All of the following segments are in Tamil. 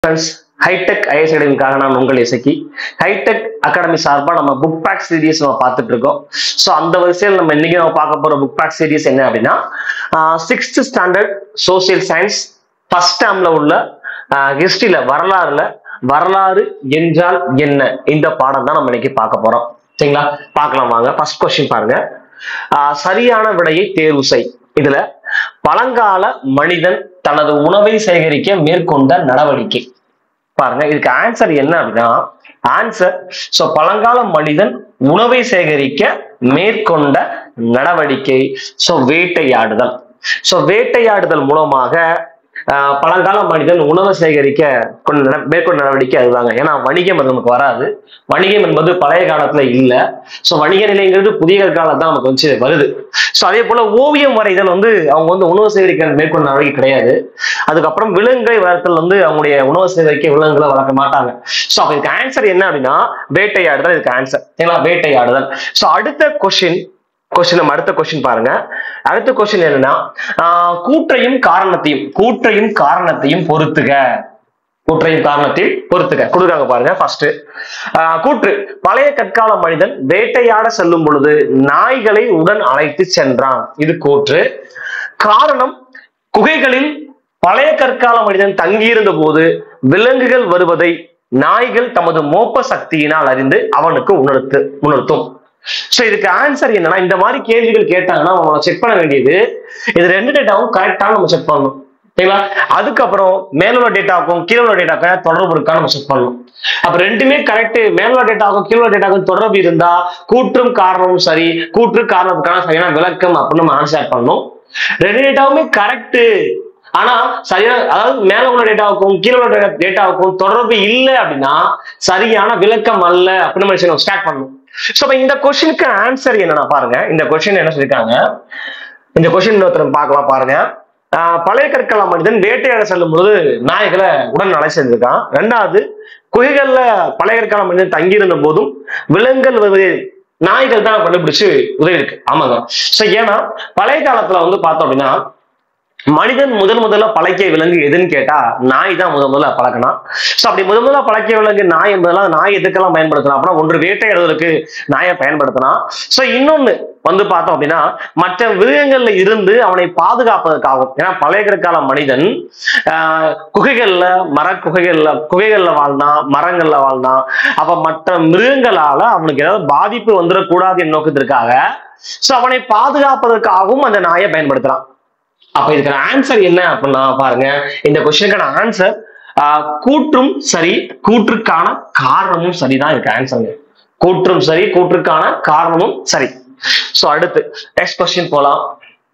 ஃப்ரெண்ட்ஸ் ஹைடெக் ஐஎஸ் அகாடமிக்காக நான் உங்கள் இசக்கி ஹைடெக் அகாடமி சார்பாக நம்ம புக் பேக் சீரிஸ் நம்ம பார்த்துட்டு இருக்கோம் ஸோ அந்த வரிசையில் நம்ம இன்னைக்கு நம்ம பார்க்க போற புக் பேக் சீரிஸ் என்ன அப்படின்னா sixth standard social science first டேம்ல உள்ள ஹிஸ்டரியில வரலாறுல வரலாறு என்றால் என்ன இந்த பாடம் தான் நம்ம இன்னைக்கு பார்க்க போறோம் சரிங்களா பார்க்கலாம் வாங்க ஃபர்ஸ்ட் கொஸ்டின் பாருங்க ஆஹ் சரியான விடையை தேர்வு செய் இதுல பழங்கால மனிதன் தனது உணவை சேகரிக்க மேற்கொண்ட நடவடிக்கை பாருங்க இதுக்கு ஆன்சர் என்ன அப்படின்னா ஆன்சர் சோ பழங்கால மனிதன் உணவை சேகரிக்க மேற்கொண்ட நடவடிக்கை சோ வேட்டையாடுதல் சோ வேட்டையாடுதல் மூலமாக ஆஹ், பழங்கால மனிதன் உணவை சேகரிக்க கொண்ட நட- மேற்கொண்ட நடவடிக்கை அதுதாங்க ஏன்னா வணிகம் அது நமக்கு வராது வணிகம் என்பது பழைய காலத்துல இல்ல சோ வணிக நிலைங்கிறது புதிய காலத்துல தான் நமக்கு வந்து வருது சோ அதே போல ஓவியம் வரைதல் வந்து அவங்க வந்து உணவு சேகரிக்க மேற்கொண்ட நடவடிக்கை கிடையாது அதுக்கப்புறம் விலங்குகளை வளர்த்தல் வந்து அவங்களுடைய உணவு சேகரிக்க விலங்குகளை வளர்க்க மாட்டாங்க சோ அப்ப இதுக்கு ஆன்சர் என்ன அப்படின்னா வேட்டையாடுதல் இதுக்கு ஆன்சர் சரிங்களா வேட்டையாடுதல் சோ அடுத்த கொஸ்டின் கொஸ்டின் நம்ம அடுத்த கொஸ்டின் பாருங்க அடுத்த கொஸ்டின் என்னன்னா ஆஹ், கூற்றையும் காரணத்தையும் கூற்றையும் காரணத்தையும் பொறுத்துக கூற்றையும் காரணத்தையும் பொறுத்துக்க கொடுக்காங்க பாருங்க ஃபர்ஸ்ட் கூற்று பழைய கற்கால மனிதன் வேட்டையாட செல்லும் பொழுது நாய்களை உடன் அழைத்து சென்றான் இது கூற்று காரணம் குகைகளில் பழைய கற்கால மனிதன் தங்கியிருந்த போது விலங்குகள் வருவதை நாய்கள் தமது மோப்ப சக்தியினால் அறிந்து அவனுக்கு உணர்த்து உணர்த்தும் சோ இதுக்கு ஆன்சர் என்னன்னா இந்த மாதிரி கேள்விகள் கேட்டாங்கன்னா நம்ம செக் பண்ண வேண்டியது இது ரெண்டு டேட்டாவும் கரெக்டா நம்ம செக் பண்ணணும் சரிங்களா அதுக்கப்புறம் மேலுள்ள டேட்டாவுக்கும் கீழே உள்ள டேட்டாவுக்கும் தொடர்பு இருக்கா நம்ம செக் பண்ணணும் அப்ப ரெண்டுமே கரெக்ட் மேலுள்ள டேட்டாவுக்கும் கீழே உள்ள டேட்டாவுக்கும் தொடர்பு இருந்தா கூற்றும் காரணமும் சரி கூற்று காரணத்துக்கான சரியான விளக்கம் அப்படின்னு நம்ம ஆன்சர் பண்ணணும் ரெண்டு டேட்டாவுமே கரெக்ட் ஆனா சரியா அதாவது மேல உள்ள டேட்டாவுக்கும் கீழே உள்ள டேட்டாவுக்கும் தொடர்பு இல்லை அப்படின்னா சரியான விளக்கம் அல்ல அப்படின்னு நம்ம ஸ்டார்ட் பண்ணணும் சோ அப்ப இந்த கொஸ்டினுக்கு ஆன்சர் என்னன்னா பாருங்க இந்த கொஸ்டின் என்ன சொல்லிருக்காங்க இந்த கொஸ்டின் இன்னொருத்தர் பார்க்கலாம் பாருங்க ஆஹ் பழைய கற்கால மனிதன் வேட்டையாட செல்லும் பொழுது நாய்களை உடன் அலை செஞ்சிருக்கான் ரெண்டாவது குகைகள்ல பழைய கற்கால மனிதன் தங்கியிருந்த போதும் விலங்குகள் வருவதை நாய்கள் தான் கண்டுபிடிச்சு உதவி இருக்கு ஆமாங்க சோ ஏன்னா பழைய காலத்துல வந்து பார்த்தோம் அப்படின்னா மனிதன் முதல் முதல்ல பழக்கிய விலங்கு எதுன்னு கேட்டா நாய் தான் முதல் முதல்ல பழக்கினான் சோ அப்படி முதல் முதல்ல பழக்கிய விலங்கு நாய் என்பதெல்லாம் நாய் எதுக்கெல்லாம் பயன்படுத்தலாம் அப்படின்னா ஒன்று வேட்டையாடுவதற்கு நாயை பயன்படுத்தினான் சோ இன்னொன்னு வந்து பார்த்தோம் அப்படின்னா மற்ற மிருகங்கள்ல இருந்து அவனை பாதுகாப்பதற்காகும் ஏன்னா பழைய கற்கால மனிதன் ஆஹ், குகைகள்ல மர குகைகள்ல குகைகள்ல வாழ்ந்தான் மரங்கள்ல வாழ்ந்தான் அப்ப மற்ற மிருகங்களால அவனுக்கு ஏதாவது பாதிப்பு வந்துடக்கூடாது என் நோக்கத்திற்காக சோ அவனை பாதுகாப்பதற்காகவும் அந்த நாயை பயன்படுத்துறான் அப்ப இதுக்கான ஆன்சர் என்ன அப்படின்னா பாருங்க இந்த கொஸ்டினுக்கான ஆன்சர் கூற்றும் சரி கூற்றுக்கான காரணமும் சரிதான் இதுக்கு ஆன்சருங்க கூற்றும் சரி கூற்றுக்கான காரணமும் சரி சோ அடுத்து நெக்ஸ்ட் கொஸ்டின் போலாம்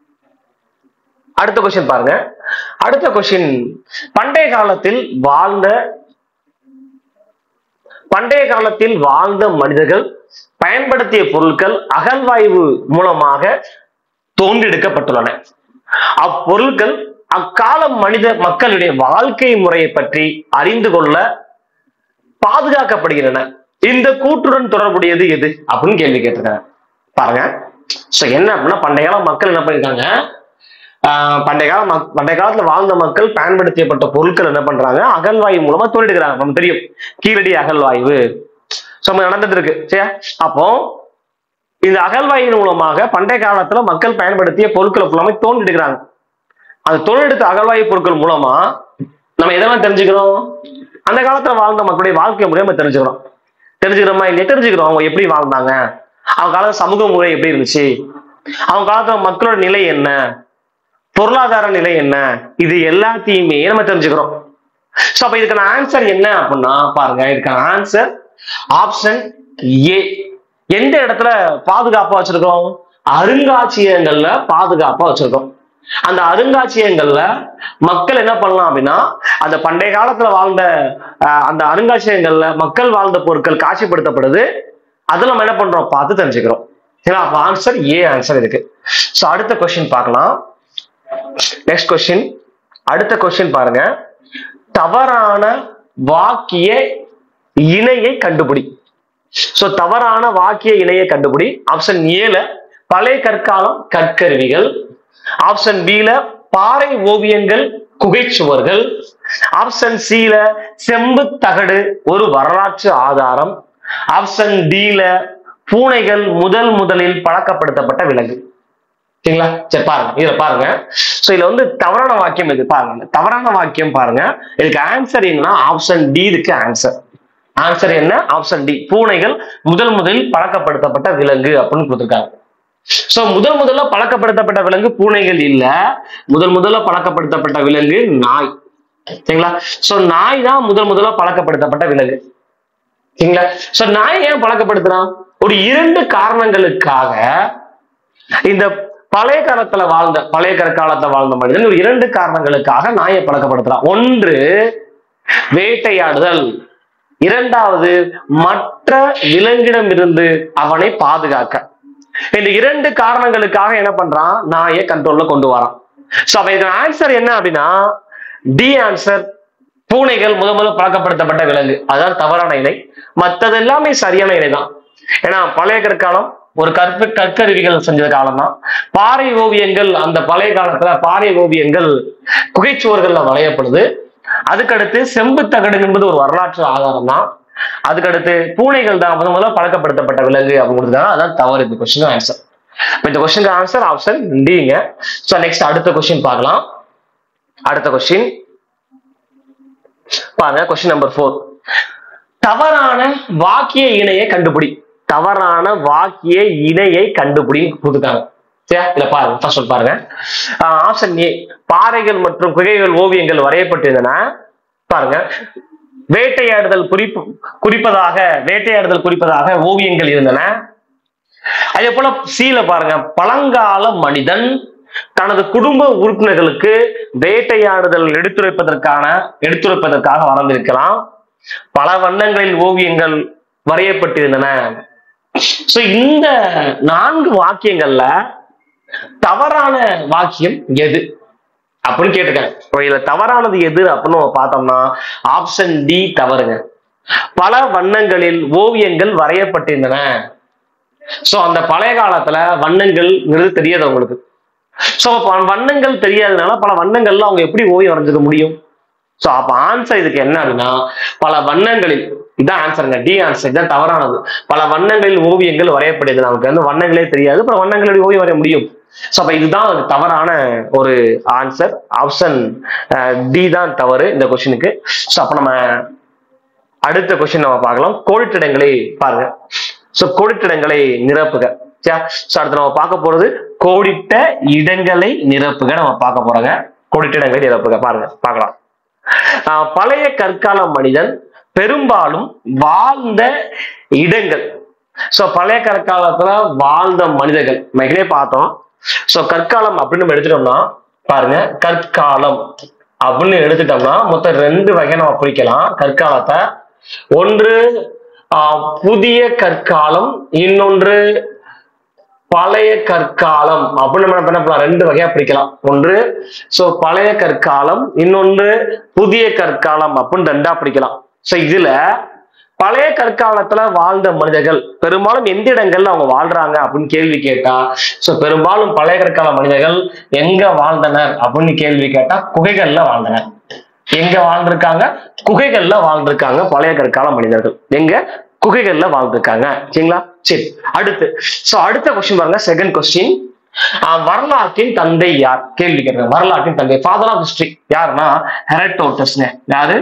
அடுத்த கொஸ்டின் பாருங்க அடுத்த கொஸ்டின் பண்டைய காலத்தில் வாழ்ந்த பண்டைய காலத்தில் வாழ்ந்த மனிதர்கள் பயன்படுத்திய பொருட்கள் அகழ்வாய்வு மூலமாக தோன்றெடுக்கப்பட்டுள்ளன அப்பொருட்கள் அக்கால மனித மக்களுடைய வாழ்க்கை முறையை பற்றி அறிந்து கொள்ள பாதுகாக்கப்படுகின்றன இந்த கூற்றுடன் தொடர்புடையது எது அப்படின்னு கேள்வி கேட்டிருக்காங்க பாருங்க சோ என்ன அப்படின்னா பண்டைய கால மக்கள் என்ன பண்ணிருக்காங்க ஆஹ் பண்டைய கால மக்- பண்டைய காலத்துல வாழ்ந்த மக்கள் பயன்படுத்தப்பட்ட பொருட்கள் என்ன பண்றாங்க அகழ்வாய்வு மூலமா தோண்டிடுறாங்க நமக்கு தெரியும் கீழடி அகழ்வாய்வு சோ நடந்துட்டு இருக்கு சரியா அப்போ இந்த அகழ்வாய்வின் மூலமாக பண்டைய காலத்துல மக்கள் பயன்படுத்திய பொருட்களை ஃபுல்லாமே தோண்டிடுறாங்க அந்த தோண்டெடுத்த அகழ்வாய்வு பொருட்கள் மூலமா நம்ம எதெல்லாம் தெரிஞ்சுக்கிறோம் அந்த காலத்துல வாழ்ந்த மக்களுடைய வாழ்க்கை முறையை நம்ம தெரிஞ்சுக்கிறோம் தெரிஞ்சுக்கிறோமா இல்லையா தெரிஞ்சுக்கிறோம் அவங்க எப்படி வாழ்ந்தாங்க அவங்க காலத்துல சமூக முறை எப்படி இருந்துச்சு அவங்க காலத்துல மக்களோட நிலை என்ன பொருளாதார நிலை என்ன இது எல்லாத்தையுமே நம்ம தெரிஞ்சுக்கிறோம் சோ அப்ப இதுக்கான ஆன்சர் என்ன அப்படின்னா பாருங்க இதுக்கான ஆன்சர் ஆப்ஷன் ஏ எந்த இடத்துல பாதுகாப்பா வச்சிருக்கோம் அருங்காட்சியகங்கள்ல பாதுகாப்பா வச்சிருக்கோம் அந்த அருங்காட்சியகங்கள்ல மக்கள் என்ன பண்ணலாம் அப்படின்னா அந்த பண்டைய காலத்துல வாழ்ந்த அஹ், அந்த அருங்காட்சியகங்கள்ல மக்கள் வாழ்ந்த பொருட்கள் காட்சிப்படுத்தப்படுது அதுல நம்ம என்ன பண்றோம் பார்த்து தெரிஞ்சுக்கிறோம் சரிங்களா அப்ப ஆன்சர் ஏ ஆன்சர் இருக்கு சோ அடுத்த கொஸ்டின் பார்க்கலாம் நெக்ஸ்ட் கொஸ்டின் அடுத்த கொஸ்டின் பாருங்க தவறான வாக்கிய இணையை கண்டுபிடி சோ தவறான வாக்கிய இணையை கண்டுபிடி ஆப்ஷன் ஏல பழைய கற்காலம் கற்கருவிகள் ஆப்ஷன் பில பாறை ஓவியங்கள் குகைச்சுவர்கள் ஆப்ஷன் சில செம்பு தகடு ஒரு வரலாற்று ஆதாரம் ஆப்ஷன் டில பூனைகள் முதல் முதலில் பழக்கப்படுத்தப்பட்ட விலங்கு சரிங்களா சரி பாருங்க இதுல பாருங்க சோ இதுல வந்து தவறான வாக்கியம் இது பாருங்க இந்த தவறான வாக்கியம் பாருங்க இதுக்கு ஆன்சர் என்னன்னா ஆப்ஷன் டி இதுக்கு ஆன்சர் ஆன்சர் என்ன ஆப்ஷன் டி பூனைகள் முதல் முதலில் பழக்கப்படுத்தப்பட்ட விலங்கு அப்படின்னு கொடுத்திருக்காங்க சோ முதல் முதல்ல பழக்கப்படுத்தப்பட்ட விலங்கு பூனைகள் இல்ல முதல் முதல்ல பழக்கப்படுத்தப்பட்ட விலங்கு நாய் சரிங்களா சோ நாய் தான் முதல் முதல்ல பழக்கப்படுத்தப்பட்ட விலங்கு சரிங்களா சோ நாய் ஏன் பழக்கப்படுத்துறான் ஒரு இரண்டு காரணங்களுக்காக இந்த பழைய காலத்துல வாழ்ந்த பழைய கற்காலத்துல வாழ்ந்த மனிதன் ஒரு இரண்டு காரணங்களுக்காக நாயை பழக்கப்படுத்துறான் ஒன்று வேட்டையாடுதல் இரண்டாவது மற்ற விலங்கிடமிருந்து அவனை பாதுகாக்க இந்த இரண்டு காரணங்களுக்காக என்ன பண்றான் நாயை கண்ட்ரோல்ல கொண்டு வரான் சோ அப்ப இதன் ஆன்சர் என்ன அப்படின்னா டி ஆன்சர் பூனைகள் முத முதல்ல பழக்கப்படுத்தப்பட்ட விலங்கு அதுதான் தவறான இணை மற்றது எல்லாமே சரியான இணை தான் ஏன்னா பழைய கற்காலம் ஒரு கற்பு கற்கருவிகள் செஞ்ச காலம் தான் பாறை ஓவியங்கள் அந்த பழைய காலத்துல பாறை ஓவியங்கள் குகைச்சுவர்கள்ல வரையப்படுது அதுக்கடுத்து செம்பு தகடு என்பது ஒரு வரலாற்று ஆதாரம் தான் அதுக்கடுத்து பூனைகள் தான் முத முதல்ல பழக்கப்படுத்தப்பட்ட விலங்கு அப்படின்னு அதான் தவறு இந்த கொஸ்டின் ஆன்சர் இந்த கொஸ்டின் ஆன்சர் ஆப்ஷன் டிங்க ஸோ நெக்ஸ்ட் அடுத்த கொஸ்டின் பார்க்கலாம் அடுத்த கொஸ்டின் பாருங்க கொஸ்டின் நம்பர் ஃபோர் தவறான வாக்கிய இணையை கண்டுபிடி தவறான வாக்கிய இணையை கண்டுபிடி கொடுத்துட்டாங்க சரியா இல்ல பாருங்க ஃபர்ஸ்ட் ஒன் பாருங்க ஆப்ஷன் ஏ பாறைகள் மற்றும் குகைகள் ஓவியங்கள் வரையப்பட்டிருந்தன பாருங்க வேட்டையாடுதல் குறிப்பு குறிப்பதாக வேட்டையாடுதல் குறிப்பதாக ஓவியங்கள் இருந்தன அதே போல சீல பாருங்க பழங்கால மனிதன் தனது குடும்ப உறுப்பினர்களுக்கு வேட்டையாடுதல் எடுத்துரைப்பதற்கான எடுத்துரைப்பதற்காக வளர்ந்திருக்கலாம் பல வண்ணங்களில் ஓவியங்கள் வரையப்பட்டிருந்தன சோ இந்த நான்கு வாக்கியங்கள்ல தவறான வாக்கியம் எது அப்படின்னு கேட்டிருக்கேன் இப்போ இதுல தவறானது எது அப்படின்னு நம்ம பார்த்தோம்னா ஆப்ஷன் டி தவறுங்க பல வண்ணங்களில் ஓவியங்கள் வரையப்பட்டிருந்தன சோ அந்த பழைய காலத்துல வண்ணங்கள்ங்கிறது தெரியாது அவங்களுக்கு சோ வண்ணங்கள் தெரியாதனால பல வண்ணங்கள்ல அவங்க எப்படி ஓவியம் வரைஞ்சிக்க முடியும் சோ அப்ப ஆன்சர் இதுக்கு என்ன அப்படின்னா பல வண்ணங்களில் இதான் ஆன்சருங்க டி ஆன்சர் இதான் தவறானது பல வண்ணங்களில் ஓவியங்கள் வரையப்படுது நமக்கு வந்து வண்ணங்களே தெரியாது பல வண்ணங்களில் ஓவியம் வரைய முடியும் சோ அப்ப இதுதான் ஒரு தவறான ஒரு ஆன்சர் ஆப்ஷன் டி தான் தவறு இந்த கொஸ்டினுக்கு சோ அப்ப நம்ம அடுத்த கொஸ்டின் நம்ம பார்க்கலாம் கோடிட்டிடங்களை பாருங்க சோ கோடிட்டிடங்களை நிரப்புக சரியா சோ அடுத்து நம்ம பார்க்க போறது கோடிட்ட இடங்களை நிரப்புக நம்ம பார்க்க போறோங்க கோடிட்ட இடங்களை நிரப்புக பாருங்க பார்க்கலாம் ஆஹ் பழைய கற்கால மனிதன் பெரும்பாலும் வாழ்ந்த இடங்கள் சோ பழைய கற்காலத்துல வாழ்ந்த மனிதர்கள் மேலே பார்த்தோம் சோ கற்காலம் அப்படின்னு நம்ம எடுத்துட்டோம்னா பாருங்க கற்காலம் அப்படின்னு எடுத்துட்டோம்னா மொத்தம் ரெண்டு வகை நம்ம பிரிக்கலாம் கற்காலத்தை ஒன்று ஆஹ் புதிய கற்காலம் இன்னொன்று பழைய கற்காலம் அப்படின்னு நம்ம என்ன பண்ணலாம் ரெண்டு வகையா பிரிக்கலாம் ஒன்று சோ பழைய கற்காலம் இன்னொன்று புதிய கற்காலம் அப்படின்னு ரெண்டா பிரிக்கலாம் சோ இதுல பழைய கற்காலத்துல வாழ்ந்த மனிதர்கள் பெரும்பாலும் எந்த இடங்கள்ல அவங்க வாழ்றாங்க அப்படின்னு கேள்வி கேட்டா சோ பெரும்பாலும் பழைய கற்கால மனிதர்கள் எங்க வாழ்ந்தனர் அப்படின்னு கேள்வி கேட்டா குகைகள்ல வாழ்ந்தனர் எங்க வாழ்ந்திருக்காங்க குகைகள்ல வாழ்ந்திருக்காங்க பழைய கற்கால மனிதர்கள் எங்க குகைகள்ல வாழ்ந்திருக்காங்க சரிங்களா சரி அடுத்து சோ அடுத்த கொஸ்டின் பாருங்க செகண்ட் கொஸ்டின் வரலாற்றின் தந்தை யார் கேள்வி கேட்கிறேன் வரலாற்றின் தந்தை ஃபாதர் ஆஃப் ஹிஸ்டரி யாருன்னா ஹெரட்டோட்டஸ்ங்க யாரு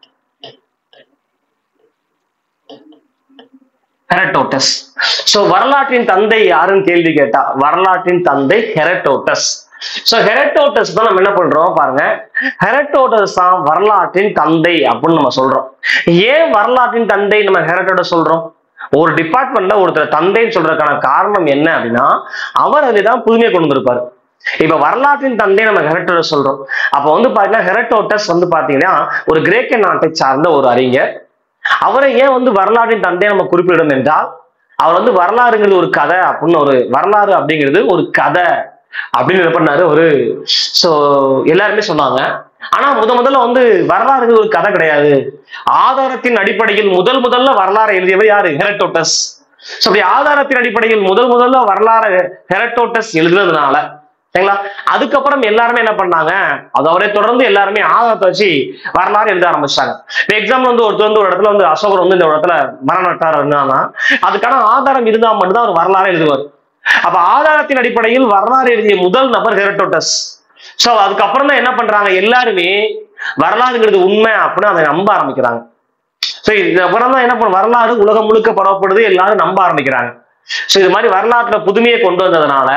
ஹெரட்டோட்டஸ் சோ வரலாற்றின் தந்தை யாருன்னு கேள்வி கேட்டா வரலாற்றின் தந்தை ஹெரட்டோட்டஸ் சோ ஹெரட்டோட்டஸ் தான் நம்ம என்ன பண்றோம் பாருங்க ஹெரட்டோட்டஸ் தான் வரலாற்றின் தந்தை அப்படின்னு நம்ம சொல்றோம் ஏன் வரலாற்றின் தந்தை நம்ம ஹெரட்டோட்டஸ் சொல்றோம் ஒரு டிபார்ட்மெண்ட்ல ஒருத்தர் தந்தைன்னு சொல்றதுக்கான காரணம் என்ன அப்படின்னா அவர் அதுதான் புதுமையை கொண்டு வந்திருப்பாரு இப்ப வரலாற்றின் தந்தை நம்ம ஹெரட்டோட்டஸ் சொல்றோம் அப்ப வந்து பாத்தீங்கன்னா ஹெரட்டோட்டஸ் வந்து பாத்தீங்கன்னா ஒரு கிரேக்க நாட்டை சார்ந்த ஒரு அறிஞர் அவரை ஏன் வந்து வரலாற்றின் தந்தை நம்ம குறிப்பிடும் என்றால் அவர் வந்து வரலாறுங்கிறது ஒரு கதை அப்படின்னு ஒரு வரலாறு அப்படிங்கிறது ஒரு கதை அப்படின்னு என்ன பண்ணாரு ஒரு சோ எல்லாருமே சொன்னாங்க ஆனா முத முதல்ல வந்து வரலாறுங்கிறது ஒரு கதை கிடையாது ஆதாரத்தின் அடிப்படையில் முதல் முதல்ல வரலாறு எழுதியவர் யாரு ஹெரட்டோட்டஸ் ஸோ அப்படி ஆதாரத்தின் அடிப்படையில் முதல் முதல்ல வரலாறு ஹெரட்டோட்டஸ் எழுதுனதுனால சரிங்களா அதுக்கப்புறம் எல்லாருமே என்ன பண்ணாங்க அது அவரை தொடர்ந்து எல்லாருமே ஆதாரத்தை வச்சு வரலாறு எழுத ஆரம்பிச்சாங்க இப்போ எக்ஸாம்பிள் வந்து ஒருத்தர் வந்து ஒரு இடத்துல வந்து அசோகர் வந்து இந்த இடத்துல மரம் நட்டாருன்னா அதுக்கான ஆதாரம் இருந்தா மட்டும்தான் அவர் வரலாறு எழுதுவார் அப்ப ஆதாரத்தின் அடிப்படையில் வரலாறு எழுதிய முதல் நபர் ஹெரட்டோட்டஸ் சோ அதுக்கப்புறம் தான் என்ன பண்றாங்க எல்லாருமே வரலாறுங்கிறது உண்மை அப்படின்னு அதை நம்ப ஆரம்பிக்கிறாங்க சோ இது அப்புறம் தான் என்ன பண்ண வரலாறு உலகம் முழுக்க பரவப்படுது எல்லாரும் நம்ப ஆரம்பிக்கிறாங்க சோ இது மாதிரி வரலாற்றுல புதுமையை கொண்டு வந்ததுனால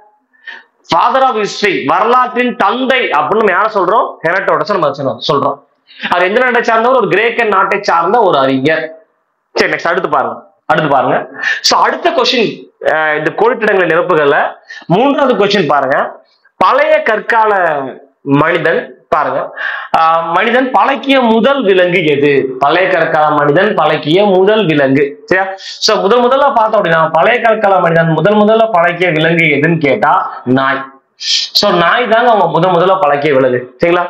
ஃபாதர் ஆஃப் ஹிஸ்டரி வரலாற்றின் தந்தை அப்படின்னு நம்ம யாரை சொல்றோம் ஹெரட்டோடஸ் நம்ம வச்சுக்கணும் சொல்றோம் அவர் எந்த நாட்டை சார்ந்தவர் ஒரு கிரேக்க நாட்டை சார்ந்த ஒரு அறிஞர் சரி நெக்ஸ்ட் அடுத்து பாருங்க அடுத்து பாருங்க சோ அடுத்த கொஸ்டின் இந்த கோடிட்டிடங்களை நிரப்புகள்ல மூன்றாவது கொஸ்டின் பாருங்க பழைய கற்கால மனிதன் பாருங்க ஆஹ் மனிதன் பழக்கிய முதல் விலங்கு எது பழைய கற்கால மனிதன் பழக்கிய முதல் விலங்கு சரியா சோ முதல் முதல்ல பார்த்தோம் அப்படின்னா பழைய கற்கால மனிதன் முதல் முதல்ல பழக்கிய விலங்கு எதுன்னு கேட்டா நாய் சோ நாய் தாங்க அவங்க முதல் முதல்ல பழக்கிய விலங்கு சரிங்களா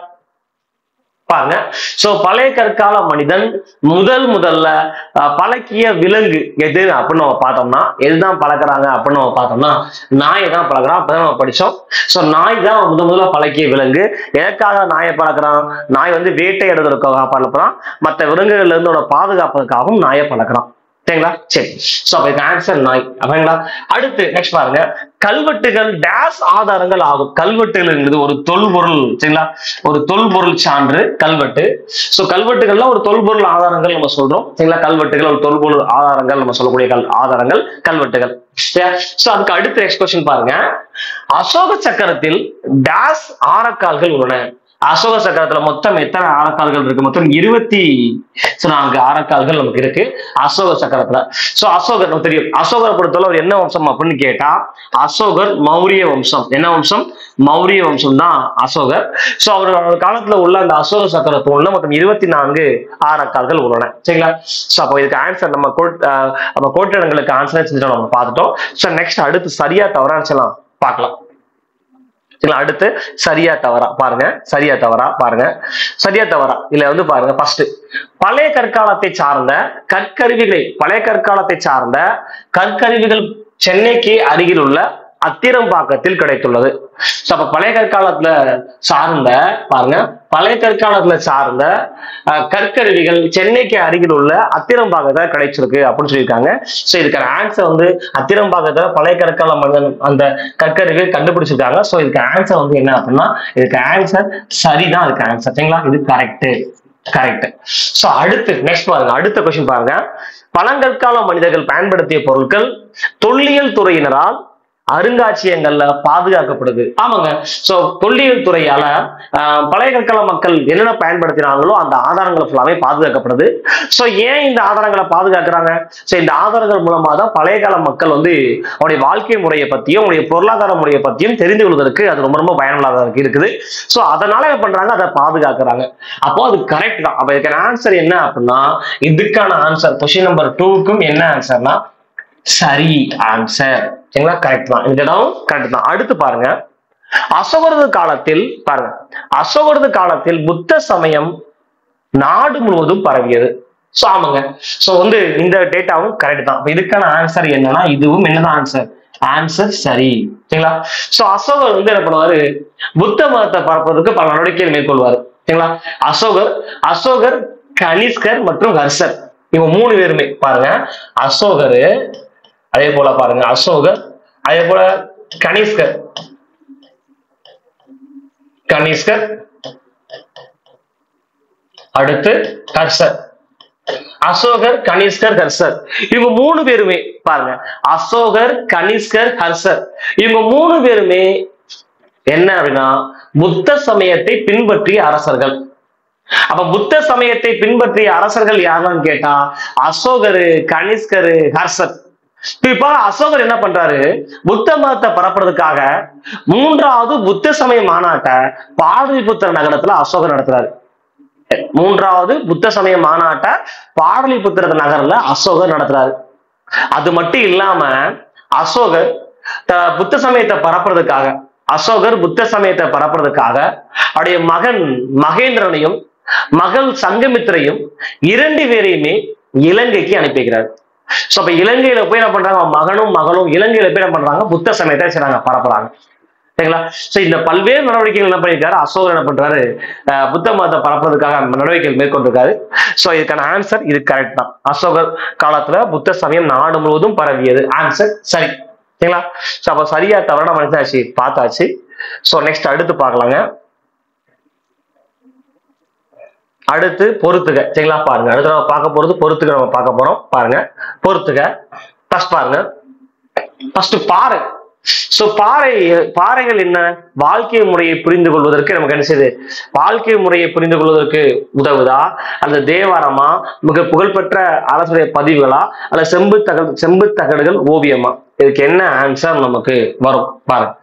பாருங்க சோ பழைய கற்கால மனிதன் முதல் முதல்ல அஹ், பழக்கிய விலங்கு எது அப்படின்னு நம்ம பார்த்தோம்னா எதுதான் பழக்கிறாங்க அப்படின்னு நம்ம பார்த்தோம்னா நாயை தான் பழக்கிறான் அப்பதான் நம்ம படிச்சோம் சோ நாய் தான் முதல் முதல்ல பழக்கிய விலங்கு எதற்காக நாயை பழக்கிறான் நாய் வந்து வேட்டையாடுவதற்காக பழக்கிறான் மற்ற விலங்குகள்ல இருந்தோட பாதுகாப்பதற்காகவும் நாயை பழக்கிறான் சரிங்களா சரி சோ அப்ப இதுக்கு ஆன்சர் நாய் அப்படிங்களா அடுத்து நெக்ஸ்ட் பாருங்க கல்வெட்டுகள் டேஸ் ஆதாரங்கள் ஆகும் கல்வெட்டுகள் ஒரு தொல்பொருள் சரிங்களா ஒரு தொல்பொருள் சான்று கல்வெட்டு சோ கல்வெட்டுகள்ல ஒரு தொல்பொருள் ஆதாரங்கள் நம்ம சொல்றோம் சரிங்களா கல்வெட்டுகள் ஒரு தொல்பொருள் ஆதாரங்கள் நம்ம சொல்லக்கூடிய கல் ஆதாரங்கள் கல்வெட்டுகள் சோ அதுக்கு அடுத்த நெக்ஸ்ட் கொஸ்டின் பாருங்க அசோக சக்கரத்தில் டேஸ் ஆரக்கால்கள் உள்ளன அசோக சக்கரத்துல மொத்தம் எத்தனை ஆரக்கால்கள் இருக்கு மொத்தம் இருபத்தி நான்கு ஆரக்கால்கள் நமக்கு இருக்கு அசோக சக்கரத்துல சோ அசோகர் நமக்கு தெரியும் அசோகரை பொறுத்தவரை அவர் என்ன வம்சம் அப்படின்னு கேட்டா அசோகர் மௌரிய வம்சம் என்ன வம்சம் மௌரிய வம்சம் தான் அசோகர் சோ அவரோட காலத்துல உள்ள அந்த அசோக சக்கர தூண்ல மொத்தம் இருபத்தி நான்கு ஆரக்கால்கள் உள்ளன சரிங்களா சோ அப்போ இதுக்கு ஆன்சர் நம்ம கோட் அஹ் நம்ம கோட்டிடங்களுக்கு ஆன்சர் செஞ்சுட்டோம் நம்ம பார்த்துட்டோம் சோ நெக்ஸ்ட் அடுத்து சரியா தவறான்னு சொல்லலாம் பார்க்கலாம் சரிங்களா அடுத்து சரியா தவறா பாருங்க சரியா தவறா பாருங்க சரியா தவறா இதுல வந்து பாருங்க ஃபர்ஸ்ட் பழைய கற்காலத்தை சார்ந்த கற்கருவிகளை பழைய கற்காலத்தை சார்ந்த கற்கருவிகள் சென்னைக்கு அருகில் உள்ள அத்திரம்பாக்கத்தில் கிடைத்துள்ளது So, அப்ப பழைய கற்காலத்துல சார்ந்த பாருங்க பழைய கற்காலத்துல சார்ந்த அஹ், கற்கருவிகள் சென்னைக்கு அருகில் உள்ள அத்திரம்பாக்கத்துல கிடைச்சிருக்கு அப்படின்னு சொல்லியிருக்காங்க சோ இதுக்கான ஆன்சர் வந்து அத்திரம்பாக்கத்துல பழைய கற்கால மனிதன் அந்த கற்கருவிகள் கண்டுபிடிச்சிருக்காங்க சோ இதுக்கு ஆன்சர் வந்து என்ன அப்படின்னா இதுக்கு ஆன்சர் சரிதான் இதுக்கு ஆன்சர் சரிங்களா இது கரெக்ட் கரெக்ட் சோ அடுத்து நெக்ஸ்ட் பாருங்க அடுத்த கொஸ்டின் பாருங்க பழங்கற்கால மனிதர்கள் பயன்படுத்திய பொருட்கள் தொல்லியல் துறையினரால் அருங்காட்சியகங்கள்ல பாதுகாக்கப்படுது ஆமாங்க சோ தொல்லியல் துறையால ஆஹ், பழைய கற்கால மக்கள் என்னென்ன பயன்படுத்தினாங்களோ அந்த ஆதாரங்கள் ஃபுல்லாவே பாதுகாக்கப்படுது சோ ஏன் இந்த ஆதாரங்களை பாதுகாக்கிறாங்க சோ இந்த ஆதாரங்கள் மூலமா தான் பழைய கால மக்கள் வந்து அவருடைய வாழ்க்கை முறையை பத்தியும் அவருடைய பொருளாதார முறையை பத்தியும் தெரிந்து கொள்வதற்கு அது ரொம்ப ரொம்ப பயனுள்ளதாக இருக்குது சோ அதனால என்ன பண்றாங்க அதை பாதுகாக்கிறாங்க அப்போ அது கரெக்ட் தான் அப்ப இதுக்கான ஆன்சர் என்ன அப்படின்னா இதுக்கான ஆன்சர் கொஸ்டின் நம்பர் டூக்கும் என்ன ஆன்சர்னா சரி ஆன்சர் சரிங்களா கரெக்ட் தான் இந்த இடம் கரெக்ட் தான் அடுத்து பாருங்க அசோகரது காலத்தில் பாருங்க அசோகரது காலத்தில் புத்த சமயம் நாடு முழுவதும் பரவியது சோ ஆமாங்க சோ வந்து இந்த டேட்டாவும் கரெக்ட் தான் அப்ப இதுக்கான ஆன்சர் என்னன்னா இதுவும் என்னதான் ஆன்சர் ஆன்சர் சரி சரிங்களா சோ அசோகர் வந்து என்ன பண்ணுவாரு புத்த மதத்தை பரப்புறதுக்கு பல நடவடிக்கைகள் மேற்கொள்வாரு சரிங்களா அசோகர் அசோகர் கனிஷ்கர் மற்றும் ஹர்ஷர் இவங்க மூணு பேருமே பாருங்க அசோகர் அதே போல பாருங்க அசோகர் அதே போல கனிஷ்கர் கனிஷ்கர் அடுத்து ஹர்ஷர் அசோகர் கனிஷ்கர் ஹர்ஷர் இவங்க மூணு பேருமே பாருங்க அசோகர் கனிஷ்கர் ஹர்ஷர் இவங்க மூணு பேருமே என்ன அப்படின்னா புத்த சமயத்தை பின்பற்றிய அரசர்கள் அப்ப புத்த சமயத்தை பின்பற்றிய அரசர்கள் யாருன்னு கேட்டா அசோகரு கனிஷ்கரு ஹர்ஷர் இப்ப அசோகர் என்ன பண்றாரு புத்த மதத்தை பரப்புறதுக்காக மூன்றாவது புத்த சமய மாநாட்டை பாடலிபுத்திர நகரத்துல அசோகர் நடத்துறாரு மூன்றாவது புத்த சமய மாநாட்டை பாடலிபுத்திர நகர்ல அசோகர் நடத்துறாரு அது மட்டும் இல்லாம அசோகர் த- புத்த சமயத்தை பரப்புறதுக்காக அசோகர் புத்த சமயத்தை பரப்புறதுக்காக அவருடைய மகன் மகேந்திரனையும் மகள் சங்கமித்திரையும் இரண்டு பேரையுமே இலங்கைக்கு அனுப்பி வைக்கிறார் சோ அப்ப இலங்கையில போய் என்ன பண்றாங்க அவன் மகனும் மகளும் இலங்கையில போய் என்ன பண்றாங்க புத்த சமயத்தை செய்றாங்க பரப்புறாங்க சரிங்களா சோ இந்த பல்வேறு நடவடிக்கைகள் என்ன பண்ணியிருக்காரு அசோகர் என்ன பண்றாரு அஹ் புத்த மதத்தை பரப்புறதுக்காக நடவடிக்கைகள் மேற்கொண்டிருக்காரு சோ இதுக்கான ஆன்சர் இது கரெக்ட் தான் அசோகர் காலத்துல புத்த சமயம் நாடு முழுவதும் பரவியது ஆன்சர் சரி சரிங்களா சோ அப்ப சரியா தவறா நம்ம மனசாச்சு பார்த்தாச்சு சோ நெக்ஸ்ட் அடுத்து பார்க்கலாங்க அடுத்து பொறுத்துக சரிங்களா பாருங்க அடுத்து நம்ம பார்க்க போறது பொறுத்துக நம்ம பார்க்க போறோம் பாருங்க பொறுத்துக ஃபர்ஸ்ட் பாருங்க ஃபர்ஸ்ட் பாறை சோ பாறை பாறைகள் என்ன வாழ்க்கை முறையை புரிந்து கொள்வதற்கு நமக்கு என்ன செய்யுது வாழ்க்கை முறையை புரிந்து கொள்வதற்கு உதவுதா அல்லது தேவாரமா மிக புகழ்பெற்ற அரசுடைய பதிவுகளா அல்ல செம்பு தகடு செம்பு தகடுகள் ஓவியமா இதுக்கு என்ன ஆன்சர் நமக்கு வரும் பாருங்க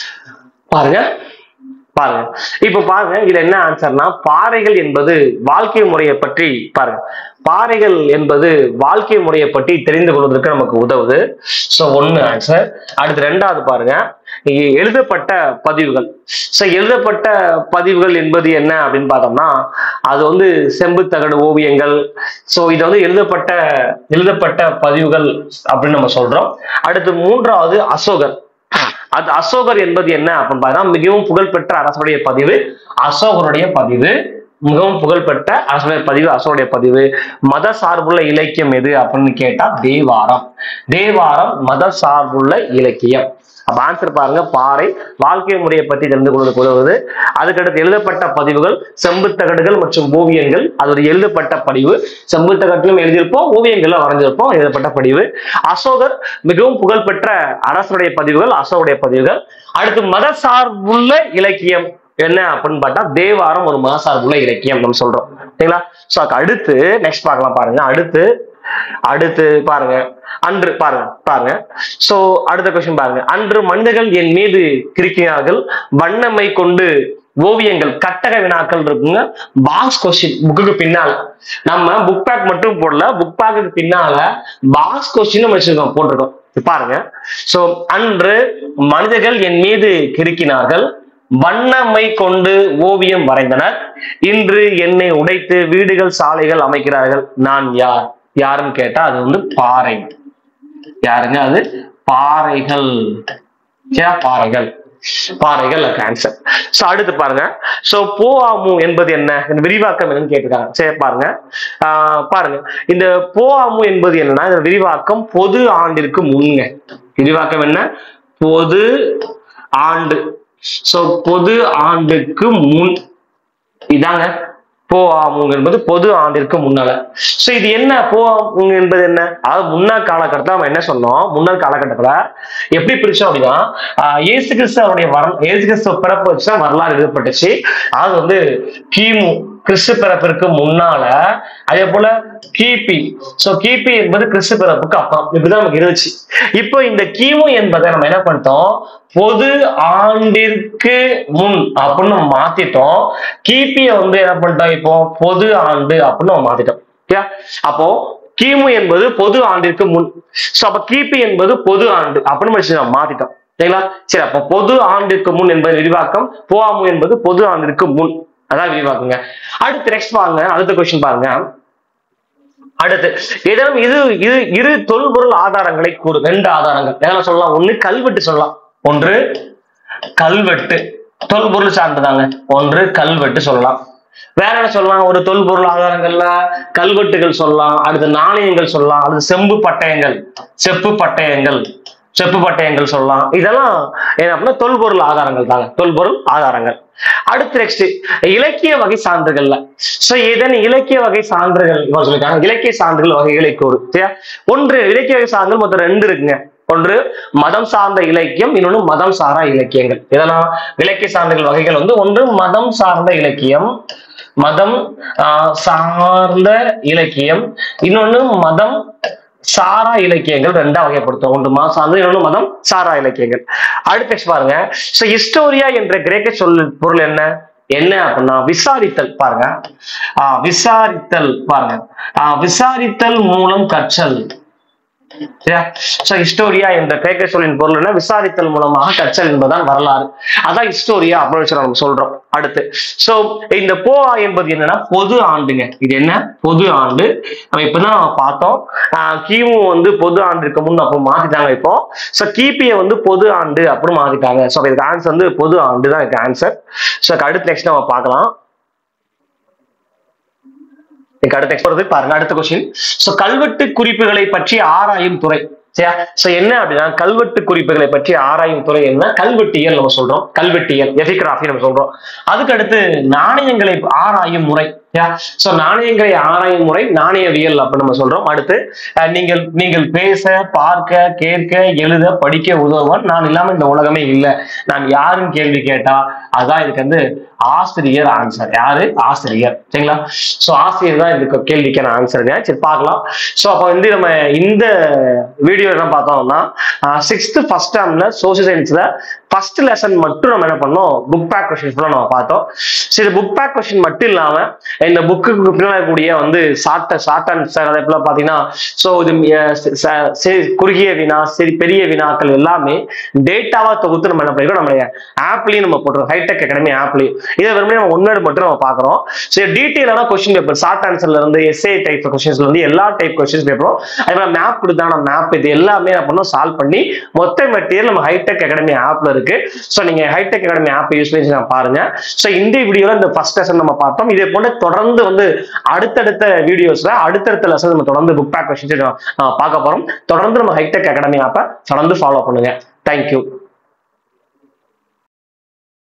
பாருங்க பாருங்க இப்ப பாருங்க இதுல என்ன ஆன்சர்னா பாறைகள் என்பது வாழ்க்கை முறையை பற்றி பாருங்க பாறைகள் என்பது வாழ்க்கை முறையை பற்றி தெரிந்து கொள்வதற்கு நமக்கு உதவுது சோ ஒண்ணு ஆன்சர் அடுத்து ரெண்டாவது பாருங்க இங்க எழுதப்பட்ட பதிவுகள் சோ எழுதப்பட்ட பதிவுகள் என்பது என்ன அப்படின்னு பார்த்தோம்னா அது வந்து செம்பு தகடு ஓவியங்கள் சோ இது வந்து எழுதப்பட்ட எழுதப்பட்ட பதிவுகள் அப்படின்னு நம்ம சொல்றோம் அடுத்து மூன்றாவது அசோகர் அது அசோகர் என்பது என்ன அப்படின்னு பார்த்தா மிகவும் புகழ்பெற்ற அரசுடைய பதிவு அசோகருடைய பதிவு மிகவும் புகழ்பெற்ற அரசுடைய பதிவு அசோகருடைய பதிவு மத சார்புள்ள இலக்கியம் எது அப்படின்னு கேட்டா தேவாரம் தேவாரம் மத சார்புள்ள இலக்கியம் அப்ப ஆன்சர் பாருங்க பாறை வாழ்க்கை முறையை பற்றி தெரிந்து கொள்வதற்கு உதவுது அதுக்கடுத்து எழுதப்பட்ட பதிவுகள் செம்புத்தகடுகள் மற்றும் ஓவியங்கள் அது ஒரு எழுதப்பட்ட பதிவு செம்புத்தகட்டிலும் எழுதியிருப்போம் ஓவியங்கள்ல வரைஞ்சிருப்போம் எழுதப்பட்ட பதிவு அசோகர் மிகவும் புகழ்பெற்ற அரசருடைய பதிவுகள் அசோகருடைய பதிவுகள் அடுத்து மத சார்புள்ள இலக்கியம் என்ன அப்படின்னு பார்த்தா தேவாரம் ஒரு மத சார்புள்ள இலக்கியம் நம்ம சொல்றோம் சரிங்களா சோ அடுத்து நெக்ஸ்ட் பார்க்கலாம் பாருங்க அடுத்து அடுத்து பாருங்க அன்று பாருங்க பாருங்க சோ அடுத்த கொஸ்டின் பாருங்க அன்று மனிதர்கள் என் மீது கிறுக்கினார்கள் வண்ணமை கொண்டு ஓவியங்கள் கட்டக வினாக்கள் இருக்குங்க பாக்ஸ் கொஸ்டின் புக்குக்கு பின்னால நம்ம புக் பேக் மட்டும் போடல புக் பேக்கு பின்னால பாக்ஸ் கொஸ்டின் வச்சிருக்கோம் போட்டிருக்கோம் இப்ப பாருங்க சோ அன்று மனிதர்கள் என் மீது கிறுக்கினார்கள் வண்ணமை கொண்டு ஓவியம் வரைந்தனர் இன்று என்னை உடைத்து வீடுகள் சாலைகள் அமைக்கிறார்கள் நான் யார் யாருன்னு கேட்டா அது வந்து பாறை யாருங்க அது பாறைகள் சரியா? பாறைகள் பாறைகள் ஆன்சர் சோ அடுத்து பாருங்க சோ போஆமு என்பது என்ன இந்த விரிவாக்கம் என்னன்னு கேட்டிருக்காங்க சரி பாருங்க ஆஹ் பாருங்க இந்த போஆமு என்பது என்னன்னா இந்த விரிவாக்கம் பொது ஆண்டிற்கு முன்ங்க விரிவாக்கம் என்ன பொது ஆண்டு சோ பொது ஆண்டுக்கு முன் இதாங்க போஆமுங்க என்பது பொது ஆண்டிற்கு முன்னால சோ இது என்ன போஆமுங்க என்பது என்ன அதாவது முன்னாள் காலகட்டத்துல நம்ம என்ன சொன்னோம் முன்னாள் காலகட்டத்துல எப்படி பிரிச்சோம் அப்படின்னா ஆஹ் இயேசு கிறிஸ்து அவருடைய வர இயேசு கிறிஸ்துவ பிறப்பு வச்சு தான் வரலாறு எழுதப்பட்டுச்சு அது வந்து கிமு கிறிஸ்து பிறப்பிற்கு முன்னால அதே போல கிபி சோ கிபி என்பது கிறிஸ்து பிறப்புக்கு அப்புறம் இப்படிதான் நமக்கு இருந்துச்சு இப்போ இந்த கிமு என்பதை நம்ம என்ன பண்ணிட்டோம் பொது ஆண்டிற்கு முன் அப்படின்னு நம்ம மாத்திட்டோம் கிபியை வந்து என்ன பண்ணிட்டோம் இப்போ பொது ஆண்டு அப்படின்னு நம்ம மாத்திட்டோம் ஓகே அப்போ கிமு என்பது பொது ஆண்டிற்கு முன் சோ அப்ப கிபி என்பது பொது ஆண்டு அப்படின்னு வச்சு நம்ம மாத்திட்டோம் சரிங்களா சரி அப்ப பொது ஆண்டிற்கு முன் என்பது விரிவாக்கம் போஆமு என்பது பொது ஆண்டிற்கு முன் அதான் விரிவாக்குங்க அடுத்து நெக்ஸ்ட் பாருங்க அடுத்த கொஸ்டின் பாருங்க அடுத்து ஏதேனும் இது இது இரு தொல்பொருள் ஆதாரங்களை கூறு ரெண்டு ஆதாரங்கள் எதெல்லாம் சொல்லலாம் ஒண்ணு கல்வெட்டு சொல்லலாம் ஒன்று கல்வெட்டு தொல்பொருள் சார்ந்ததாங்க ஒன்று கல்வெட்டு சொல்லலாம் வேற என்ன சொல்லலாம் ஒரு தொல்பொருள் ஆதாரங்கள்ல கல்வெட்டுகள் சொல்லலாம் அடுத்து நாணயங்கள் சொல்லலாம் அடுத்து செம்பு பட்டயங்கள் செப்பு பட்டயங்கள் செப்பு பட்டயங்கள் சொல்லலாம் இதெல்லாம் என்ன அப்படின்னா தொல்பொருள் ஆதாரங்கள் தாங்க தொல்பொருள் ஆதாரங்கள் அடுத்து நெக்ஸ்ட் இலக்கிய வகை சான்றுகள்ல சோ இதன் இலக்கிய வகை சான்றுகள் இவங்க சொல்லிருக்காங்க இலக்கிய சான்றுகள் வகைகளை கூறு சரியா ஒன்று இலக்கிய வகை சான்றுகள் மொத்தம் ரெண்டு இருக்குங்க ஒன்று மதம் சார்ந்த இலக்கியம் இன்னொன்று மதம் சாரா இலக்கியங்கள் இதெல்லாம் இலக்கிய சான்றுகள் வகைகள் வந்து ஒன்று மதம் சார்ந்த இலக்கியம் மதம் ஆஹ், சார்ந்த இலக்கியம் இன்னொன்னு மதம் சாரா இலக்கியங்கள் ரெண்டா வகைப்படுத்தும் ஒன்று மதம் சார்ந்த இன்னொன்று மதம் சாரா இலக்கியங்கள் அடுத்து next பாருங்க சோ ஹிஸ்டோரியா என்ற கிரேக்க சொல் பொருள் என்ன என்ன அப்படின்னா விசாரித்தல் பாருங்க ஆஹ் விசாரித்தல் பாருங்க ஆஹ் விசாரித்தல் மூலம் கற்றல் சரியா சோ ஹிஸ்டோரியா என்ற கிரேக்க சொல்லின் பொருள் என்ன விசாரித்தல் மூலமாக கற்றல் என்பதுதான் வரலாறு அதான் ஹிஸ்டோரியா அப்படின்னு வச்சு நம்ம சொல்றோம் அடுத்து சோ இந்த போஆ என்பது என்னன்னா பொது ஆண்டுங்க இது என்ன பொது ஆண்டு நம்ம இப்பதான் நம்ம பார்த்தோம் ஆஹ் கிமு வந்து பொது ஆண்டுக்கு முன் அப்போ மாத்திட்டாங்க இப்போ சோ கிபியை வந்து பொது ஆண்டு அப்படின்னு மாத்திட்டாங்க சோ இதுக்கு ஆன்சர் வந்து பொது ஆண்டு தான் இதுக்கு ஆன்சர் சோ அடுத்து நெக்ஸ்ட் நம்ம பார்க்கலாம் இதுக்கு அடுத்த எக்ஸ்போர்ட் பாருங்க அடுத்த கொஸ்டின் சோ கல்வெட்டு குறிப்புகளை பற்றி ஆராயும் துறை சரியா சோ என்ன அப்படின்னா கல்வெட்டு குறிப்புகளை பற்றி ஆராயும் துறை என்ன கல்வெட்டியல் நம்ம சொல்றோம் கல்வெட்டியல் எபிகிராஃபி நம்ம சொல்றோம் அதுக்கு அடுத்து நாணயங்களை ஆராயும் முறை சோ நாணயங்களை ஆராயும் முறை நாணயவியல் அப்படின்னு நம்ம சொல்றோம் அடுத்து அஹ், நீங்கள் நீங்கள் பேச பார்க்க கேட்க எழுத படிக்க உதவுவன் நான் இல்லாம இந்த உலகமே இல்லை நான் யாருன்னு கேள்வி கேட்டா அதான் இதுக்கு வந்து ஆசிரியர் ஆன்சர் யாரு ஆசிரியர் சரிங்களா சோ ஆசிரியர் தான் இதுக்கு கேள்விக்கான ஆன்சருங்க சரி பார்க்கலாம் சோ அப்ப வந்து நம்ம இந்த வீடியோ என்ன பார்த்தோம்னா சிக்ஸ்த் ஃபர்ஸ்ட் டேர்ம்ல சோசியல் சயின்ஸ்ல ஃபர்ஸ்ட் லெசன் மட்டும் நம்ம என்ன பண்ணோம் புக் பேக் கொஸ்டின் ஃபுல்லாக நம்ம பார்த்தோம் சரி புக் பேக் கொஸ்டின் மட்டும் இல்லாம இந்த புக்குக்கு பின்னாடி கூடிய வந்து ஷார்ட் ஷார்ட் அண்ட் அதே போல பாத்தீங்கன்னா ஸோ இது அஹ், ச- ச- சரி, குறுகிய வினா சரி பெரிய வினாக்கள் எல்லாமே டேட்டாவா தொகுத்து நம்ம என்ன பண்ணிருக்கோம் நம்மளுடைய ஆப்லயும் நம்ம போட்டுருக்கோம் ஹைடெக் அகாடமி ஆப்லயும் இதை வெறுமனே நம்ம ஒன்னோடு மட்டும் நம்ம பாக்குறோம் சரி டீட்டெயிலான கொஸ்டின் பேப்பர் ஷார்ட் ஆன்சர்ல இருந்து எஸ்ஏ டைப் கொஸ்டின்ஸ்ல இருந்து எல்லா டைப் கொஸ்டின்ஸ் பேப்பரும் அதே மாதிரி மேப் கொடுத்தான மேப் இது எல்லாமே என்ன பண்ணோம் சால்வ் பண்ணி மொத்த மெட்டீரியல் நம்ம ஹைடெக் அகாடமி ஆப்ல இருக்கு ஸோ நீங்க ஹைடெக் அகாடமி ஆப் யூஸ் பண்ணி நான் பாருங்க ஸோ இந்த வீடியோல இந்த ஃபர்ஸ்ட் லெசன் நம்ம பார்த்தோம் இதே போல தொடர்ந்து வந்து அடுத்தடுத்த வீடியோஸ்ல அடுத்தடுத்த லெசன் நம்ம தொடர்ந்து புக் பேக் கொஸ்டின்ஸ் பார்க்க போறோம் தொடர்ந்து நம்ம ஹைடெக் அகாடமி ஆப்பை தொடர்ந்து ஃபாலோ பண்ணுங்க தேங்க்யூ